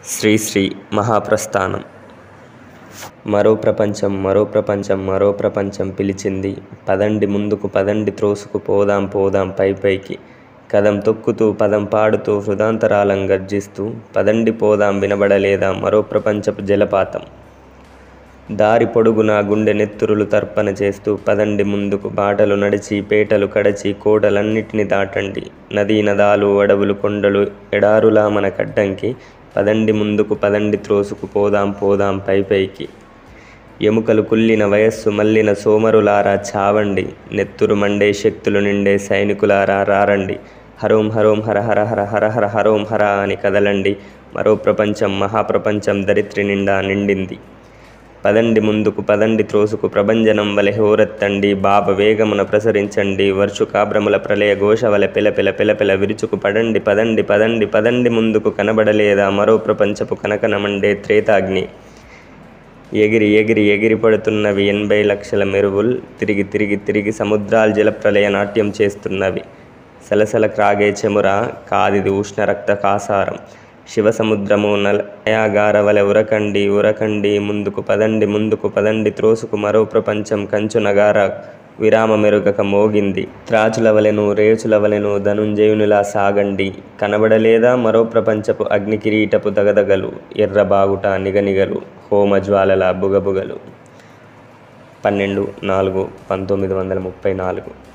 శ్రీశ్రీ మహాప్రస్థానం మరో ప్రపంచం మరో ప్రపంచం మరో ప్రపంచం పిలిచింది పదండి ముందుకు పదండి త్రోసుకు పోదాం పోదాం పై పైకి కదం తొక్కుతూ పదం పాడుతూ హృదాంతరాలం గర్జిస్తూ పదండి పోదాం వినబడలేదా మరో ప్రపంచపు జలపాతం దారి పొడుగునా గుండె నెత్తురులు తర్పణ చేస్తూ పదండి ముందుకు బాటలు నడిచి పేటలు కడచి కోటలన్నిటిని దాటండి నదీ నదాలు అడవులు కొండలు ఎడారులా మన కడ్డంకి పదండి ముందుకు పదండి త్రోసుకు పోదాం పోదాం పై పైకి ఎముకలు కుల్లిన వయస్సు మల్లిన సోమరులారా చావండి నెత్తురు మండే శక్తులు నిండే సైనికులారా రారండి హరోం హరోం హర హర హర హర హర హరోం హర అని కదలండి మరో ప్రపంచం మహాప్రపంచం దరిత్రి నిండా నిండింది పదండి ముందుకు పదండి త్రోసుకు ప్రభంజనం వలె హోరెత్తండి బాబ వేగమున ప్రసరించండి వర్షుకాభ్రముల ప్రళయ ఘోష వలె పిలపిల పిలపిల విరుచుకు పడండి పదండి పదండి పదండి ముందుకు కనబడలేదా మరో ప్రపంచపు కనకనమండే త్రేతాగ్ని ఎగిరి ఎగిరి ఎగిరి పడుతున్నవి ఎనభై లక్షల మెరువుల్ తిరిగి తిరిగి తిరిగి సముద్రాల జలప్రలయ నాట్యం చేస్తున్నవి సలసల క్రాగే చెముర కాదిది ఉష్ణ రక్త కాసారం శివసముద్రము నలయాగార వలె ఉరకండి ఉరకండి ముందుకు పదండి ముందుకు పదండి త్రోసుకు మరో ప్రపంచం కంచు నగార విరామ మెరుగక మోగింది త్రాచుల వలెను రేచుల వలెను ధనుంజయునిలా సాగండి కనబడలేదా మరో ప్రపంచపు అగ్ని కిరీటపు దగదగలు ఎర్రబాగుట నిగనిగలు హోమజ్వాలల బుగబుగలు పన్నెండు నాలుగు పంతొమ్మిది వందల ముప్పై నాలుగు